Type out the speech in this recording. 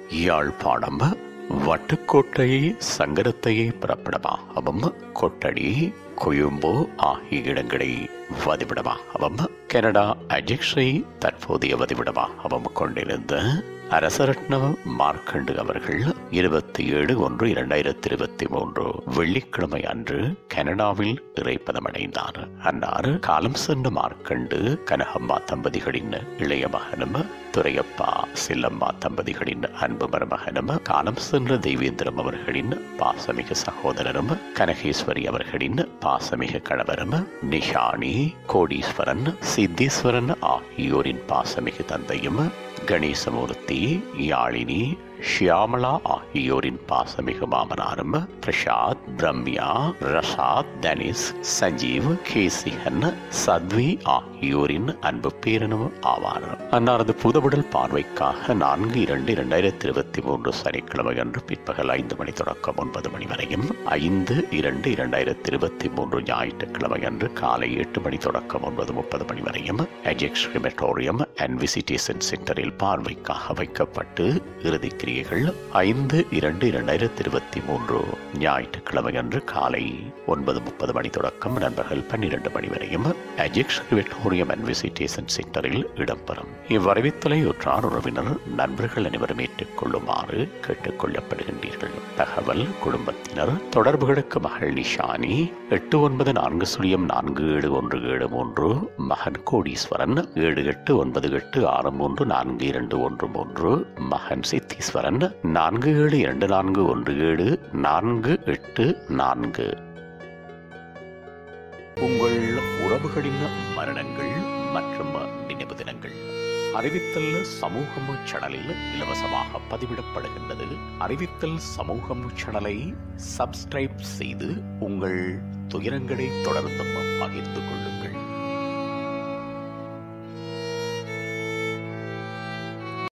யாழ்ப்பாணம் வட்டுக்கோட்டை சங்கரத்தையை பிறப்பிடமாகவும் கொட்டடி கொழும்பு ஆகிய இடங்களை வதிவிடமாகவும் கனடா அஜெக்ஸை தற்போதைய வதிவிடமாகவும் கொண்டிருந்த அரசரட்ன மார்க்கண்டு அவர்கள் இருபத்தி ஏழு ஒன்று இரண்டாயிரத்தி இருபத்தி மூன்று வெள்ளிக்கிழமை அன்று கனடாவில் இறைப்பதமடைந்தார் அன்னார் காலம் சென்ற மார்க்கண்டு கனகம்மா தம்பதிகளின் இளைய மகனும் துரையப்பா செல்லம்மா தம்பதிகளின் அன்பு மருமகனும் காலம் சென்ற தெய்வேந்திரம் அவர்களின் பாசமிகு சகோதரரும் கனகேஸ்வரி அவர்களின் பாசமிகு கணவரும் நிஷானி கோடீஸ்வரன் சித்தீஸ்வரன் ஆகியோரின் பாசமிகு தந்தையும் கணேசமூர்த்தி யாழினி ஷியாமலா ஆகியோரின் பாசமிகு மாமனாரும் பிரசாத் பிரம்யா ரஷாத் தனிஸ் சஞ்சீவ் கேசிகன் சத்வி ஆகியோரின் அன்பு பேரனும் ஆவார் அன்னாரது புதவுடல் பார்வைக்காக நான்கு இரண்டு இரண்டாயிரத்தி இருபத்தி மூன்று சனிக்கிழமை அன்று பிற்பகல் ஐந்து மணி தொடக்கம் ஒன்பது மணி வரையும் ஐந்து இரண்டு இரண்டாயிரத்தி இருபத்தி மூன்று ஞாயிற்றுக்கிழமை அன்று காலை எட்டு மணி தொடக்கம் ஒன்பது முப்பது மணி வரையும் அஜெக்ஸ் கிரிமெட்டோரியம் அண்ட் விசிட்டேஷன் சென்டரில் பார்வைக்காக வைக்கப்பட்டு இறுதி கிரியைகள் ஐந்து இரண்டு இரண்டாயிரத்தி இருபத்தி மூன்று ஞாயிற்றுக்கிழமை அன்று காலை ஒன்பது முப்பது மணி தொடக்கம் நண்பர்கள் பன்னிரண்டு மணி வரையும் அஜெக்ஸ் கிரிமெட்டோரியம் அண்ட் விசிட்டேஷன் சென்டரில் இடம்பெறும் இவ்வறிவித்தலை உற்றார் உறவினர் நண்பர்கள் அனைவரும் ஏற்றுக்கொள்ளுமாறு கேட்டுக்கொள்ளப்படுகின்றீர்கள் தகவல் குடும்பத்தினர் தொடர்புகளுக்கு மகள் நிஷானி எட்டு ஒன்பது நான்கு சுழியம் நான்கு ஏழு ஒன்று ஏழு மூன்று மகன் கோடீஸ்வரன் ஏழு எட்டு ஒன்பது எட்டு ஆறு மூன்று நான்கு இரண்டு ஒன்று மூன்று மகன் சித்தீஸ்வரன் நான்கு ஏழு இரண்டு நான்கு ஒன்று ஏழு நான்கு எட்டு நான்கு உங்கள் உறவுகளின் மரணங்கள் மற்றும் நினைவு தினங்கள் அறிவித்தல் சமூகம் சேனலில் இலவசமாக பதிவிடப்படுகின்றது அறிவித்தல் சமூகம் சேனலை சப்ஸ்கிரைப் செய்து உங்கள் துயரங்களை தொடர்ந்தும் பகிர்ந்து கொள்ளுங்கள்